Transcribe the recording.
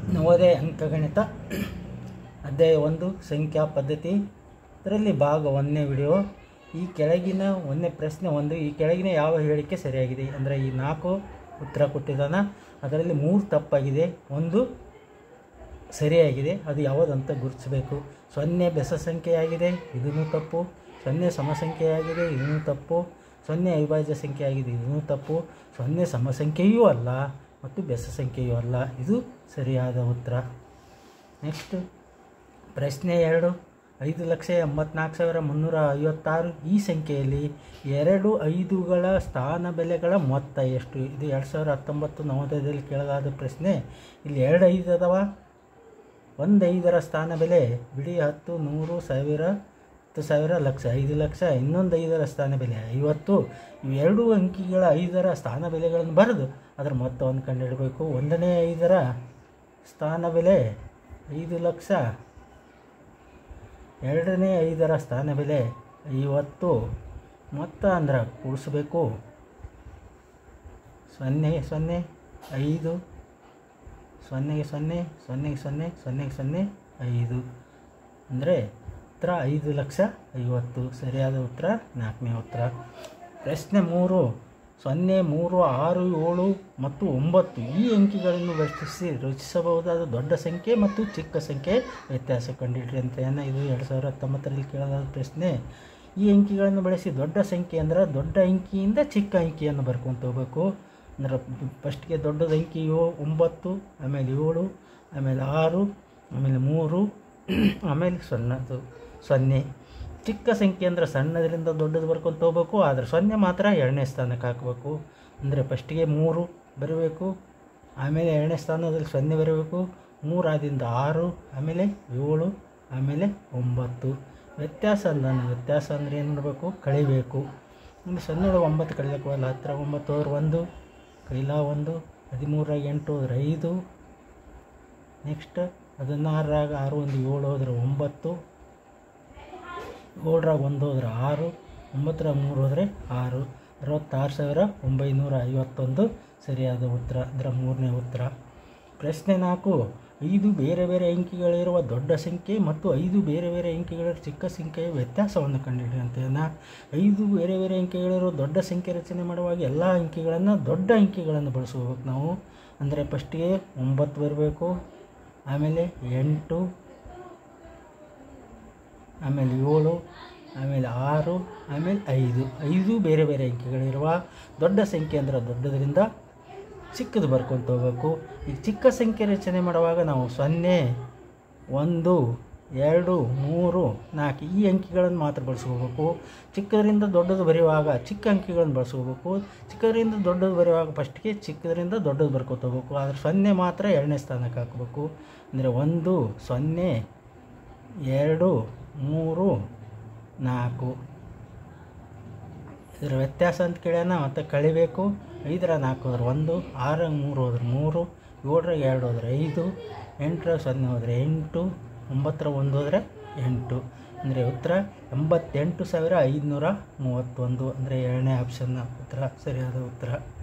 ನವೋದಯ ಅಂಕಗಣಿತ ಅಧ್ಯಾಯ ಒಂದು ಸಂಖ್ಯಾ ಪದ್ಧತಿ ಇದರಲ್ಲಿ ಭಾಗ ಒಂದನೇ ವಿಡಿಯೋ ಈ ಕೆಳಗಿನ ಒಂದನೇ ಪ್ರಶ್ನೆ ಒಂದು ಈ ಕೆಳಗಿನ ಯಾವ ಹೇಳಿಕೆ ಸರಿಯಾಗಿದೆ ಅಂದರೆ ಈ ನಾಲ್ಕು ಉತ್ತರ ಕೊಟ್ಟಿದ್ದಾನ ಅದರಲ್ಲಿ ಮೂರು ತಪ್ಪಾಗಿದೆ ಒಂದು ಸರಿಯಾಗಿದೆ ಅದು ಯಾವುದಂತ ಗುರುತಿಸಬೇಕು ಸೊನ್ನೆ ಬೆಸ ಸಂಖ್ಯೆಯಾಗಿದೆ ಇದೂ ತಪ್ಪು ಸೊನ್ನೆ ಸಮ ಸಂಖ್ಯೆಯಾಗಿದೆ ಇದೂ ತಪ್ಪು ಸೊನ್ನೆ ಅವಿಭಾಜ್ಯ ಸಂಖ್ಯೆಯಾಗಿದೆ ಇದೂ ತಪ್ಪು ಸೊನ್ನೆ ಸಮ ಸಂಖ್ಯೆಯೂ ಅಲ್ಲ ಮತ್ತು ಬೆಸ ಸಂಖ್ಯೆಯೂ ಅಲ್ಲ ಇದು ಸರಿಯಾದ ಉತ್ತರ ನೆಕ್ಸ್ಟ್ ಪ್ರಶ್ನೆ ಎರಡು ಐದು ಲಕ್ಷ ಎಂಬತ್ನಾಲ್ಕು ಸಾವಿರ ಮುನ್ನೂರ ಐವತ್ತಾರು ಈ ಸಂಖ್ಯೆಯಲ್ಲಿ ಎರಡು ಐದುಗಳ ಸ್ಥಾನ ಬೆಲೆಗಳ ಮೊತ್ತ ಎಷ್ಟು ಇದು ಎರಡು ಸಾವಿರ ಹತ್ತೊಂಬತ್ತು ನವೋದಯದಲ್ಲಿ ಕೇಳಲಾದ ಪ್ರಶ್ನೆ ಇಲ್ಲಿ ಎರಡು ಐದು ಅದಾವ ಒಂದು ಐದರ ಸ್ಥಾನ ಬೆಲೆ ಬಿಡಿ ಹತ್ತು ನೂರು ಸಾವಿರ ಹತ್ತು ಸಾವಿರ ಲಕ್ಷ ಐದು ಲಕ್ಷ ಇನ್ನೊಂದು ಐದರ ಸ್ಥಾನ ಬೆಲೆ ಐವತ್ತು ಇವೆರಡು ಅಂಕಿಗಳ ಐದರ ಸ್ಥಾನ ಬೆಲೆಗಳನ್ನು ಬರೆದು ಅದರ ಮೊತ್ತವನ್ನು ಕಂಡುಹಿಡಬೇಕು ಒಂದನೇ ಐದರ ಸ್ಥಾನ ಬೆಲೆ ಐದು ಲಕ್ಷ ಎರಡನೇ ಐದರ ಸ್ಥಾನ ಬೆಲೆ ಐವತ್ತು ಮೊತ್ತ ಅಂದ್ರೆ ಕೂಡಿಸ್ಬೇಕು ಸೊನ್ನೆ ಸೊನ್ನೆ ಐದು ಸೊನ್ನೆಗೆ ಸೊನ್ನೆ ಸೊನ್ನೆಗೆ ಸೊನ್ನೆ ಸೊನ್ನೆಗೆ ಸೊನ್ನೆ ಐದು ಅಂದರೆ ಉತ್ತರ ಐದು ಲಕ್ಷ ಐವತ್ತು ಸರಿಯಾದ ಉತ್ತರ ನಾಲ್ಕನೇ ಉತ್ತರ ಪ್ರಶ್ನೆ ಮೂರು ಸೊನ್ನೆ ಮೂರು ಆರು ಏಳು ಮತ್ತು ಒಂಬತ್ತು ಈ ಅಂಕಿಗಳನ್ನು ರಚಿಸಿ ರಚಿಸಬಹುದಾದ ದೊಡ್ಡ ಸಂಖ್ಯೆ ಮತ್ತು ಚಿಕ್ಕ ಸಂಖ್ಯೆ ವ್ಯತ್ಯಾಸ ಕಂಡುಹಿಡ್ರಿ ಅಂತ ಏನ ಇದು ಎರಡು ಸಾವಿರದ ಹತ್ತೊಂಬತ್ತರಲ್ಲಿ ಕೇಳಲಾದ ಪ್ರಶ್ನೆ ಈ ಅಂಕಿಗಳನ್ನು ಬಳಸಿ ದೊಡ್ಡ ಸಂಖ್ಯೆ ಅಂದ್ರೆ ದೊಡ್ಡ ಅಂಕಿಯಿಂದ ಚಿಕ್ಕ ಅಂಕಿಯನ್ನು ಬರ್ಕೊಂತ ಹೋಗ್ಬೇಕು ಅಂದ್ರೆ ಫಸ್ಟ್ಗೆ ದೊಡ್ಡದ ಅಂಕಿ ಯೋ ಒಂಬತ್ತು ಆಮೇಲೆ ಏಳು ಆಮೇಲೆ ಆರು ಆಮೇಲೆ ಮೂರು ಆಮೇಲೆ ಸಣ್ಣದು ಸೊನ್ನೆ ಚಿಕ್ಕ ಸಂಖ್ಯೆ ಅಂದರೆ ಸಣ್ಣದರಿಂದ ದೊಡ್ಡದು ಬರ್ಕೊಂತ ಹೋಗ್ಬೇಕು ಆದರೆ ಸೊನ್ನೆ ಮಾತ್ರ ಎರಡನೇ ಸ್ಥಾನಕ್ಕೆ ಹಾಕಬೇಕು ಅಂದರೆ ಫಸ್ಟಿಗೆ ಮೂರು ಬರಬೇಕು ಆಮೇಲೆ ಎರಡನೇ ಸ್ಥಾನದಲ್ಲಿ ಸೊನ್ನೆ ಬರಬೇಕು ಮೂರಾದಿಂದ ಆರು ಆಮೇಲೆ ಏಳು ಆಮೇಲೆ ಒಂಬತ್ತು ವ್ಯತ್ಯಾಸ ಅಂದಾನೆ ವ್ಯತ್ಯಾಸ ಅಂದರೆ ಏನು ಮಾಡಬೇಕು ಕಳಿಬೇಕು ಅಂದರೆ ಸೊನ್ನೆ ಒಂಬತ್ತು ಕಳಿಬೇಕು ಅಲ್ಲ ಹತ್ತಿರ ಒಂಬತ್ತು ಹೋದ್ರೆ ಒಂದು ಕೈಲ ಒಂದು ಹದಿಮೂರಾಗ ಎಂಟು ಹೋದ್ರೆ ಐದು ನೆಕ್ಸ್ಟ್ ಹದಿನಾರರಾಗ ಆರು ಒಂದು ಏಳು ಹೋದ್ರೆ ಒಂಬತ್ತು ಏಳರಾಗ ಒಂದು ಹೋದ್ರೆ ಆರು ಒಂಬತ್ತರಾಗ ಮೂರು ಹೋದರೆ ಆರು ಅರವತ್ತಾರು ಸಾವಿರ ಒಂಬೈನೂರ ಐವತ್ತೊಂದು ಸರಿಯಾದ ಉತ್ತರ ಅದರ ಮೂರನೇ ಉತ್ತರ ಪ್ರಶ್ನೆ ನಾಲ್ಕು ಐದು ಬೇರೆ ಬೇರೆ ಅಂಕಿಗಳಿರುವ ದೊಡ್ಡ ಸಂಖ್ಯೆ ಮತ್ತು ಐದು ಬೇರೆ ಬೇರೆ ಅಂಕಿಗಳಿರುವ ಚಿಕ್ಕ ಸಂಖ್ಯೆಯ ವ್ಯತ್ಯಾಸವನ್ನು ಕಂಡುಹಿಡಿ ಅಂತ ಐದು ಬೇರೆ ಬೇರೆ ಅಂಕಿಗಳಿರುವ ದೊಡ್ಡ ಸಂಖ್ಯೆ ರಚನೆ ಮಾಡುವಾಗ ಎಲ್ಲ ಅಂಕಿಗಳನ್ನು ದೊಡ್ಡ ಅಂಕಿಗಳನ್ನು ಬಳಸ್ಕೋಬೇಕು ನಾವು ಅಂದರೆ ಫಸ್ಟಿಗೆ ಒಂಬತ್ತು ಬರಬೇಕು ಆಮೇಲೆ ಎಂಟು ಆಮೇಲೆ ಏಳು ಆಮೇಲೆ ಆರು ಆಮೇಲೆ ಐದು ಐದು ಬೇರೆ ಬೇರೆ ಅಂಕಿಗಳಿರುವ ದೊಡ್ಡ ಸಂಖ್ಯೆ ಅಂದರೆ ದೊಡ್ಡದರಿಂದ ಚಿಕ್ಕದು ಬರ್ಕೊತ ಹೋಗ್ಬೇಕು ಈ ಚಿಕ್ಕ ಸಂಖ್ಯೆ ರಚನೆ ಮಾಡುವಾಗ ನಾವು ಸೊನ್ನೆ ಒಂದು ಎರಡು ಮೂರು ನಾಲ್ಕು ಈ ಅಂಕಿಗಳನ್ನು ಮಾತ್ರ ಬಳಸ್ಕೋಬೇಕು ಚಿಕ್ಕದರಿಂದ ದೊಡ್ಡದು ಬರೆಯುವಾಗ ಚಿಕ್ಕ ಅಂಕಿಗಳನ್ನು ಬಳಸ್ಕೋಬೇಕು ಚಿಕ್ಕದರಿಂದ ದೊಡ್ಡದು ಬರೆಯುವಾಗ ಫಸ್ಟ್ಗೆ ಚಿಕ್ಕದರಿಂದ ದೊಡ್ಡದು ಬರ್ಕೊತ ಹೋಗ್ಬೇಕು ಆದರೆ ಸೊನ್ನೆ ಮಾತ್ರ ಎರಡನೇ ಸ್ಥಾನಕ್ಕೆ ಹಾಕಬೇಕು ಅಂದರೆ ಒಂದು ಸೊನ್ನೆ ಎರಡು ಮೂರು ನಾಲ್ಕು ಇದರ ವ್ಯತ್ಯಾಸ ಅಂತ ಕೇಳ್ಯಾನ ಮತ್ತು ಕಳಿಬೇಕು ಐದರ ನಾಲ್ಕು ಹೋದ್ರೆ ಒಂದು ಆರಾಗ ಮೂರು ಹೋದ್ರೆ ಮೂರು ಏಳರಾಗ ಎರಡು ಹೋದ್ರೆ ಐದು ಎಂಟರಾಗ ಸೊನ್ನೆ ಹೋದರೆ ಎಂಟು ಒಂಬತ್ತರ ಒಂದು ಹೋದರೆ ಎಂಟು ಅಂದರೆ ಉತ್ತರ ಎಂಬತ್ತೆಂಟು ಸಾವಿರ ಐದುನೂರ ಮೂವತ್ತೊಂದು ಅಂದರೆ ಎರಡನೇ ಆಪ್ಷನ್ನ ಉತ್ತರ ಸರಿಯಾದ ಉತ್ತರ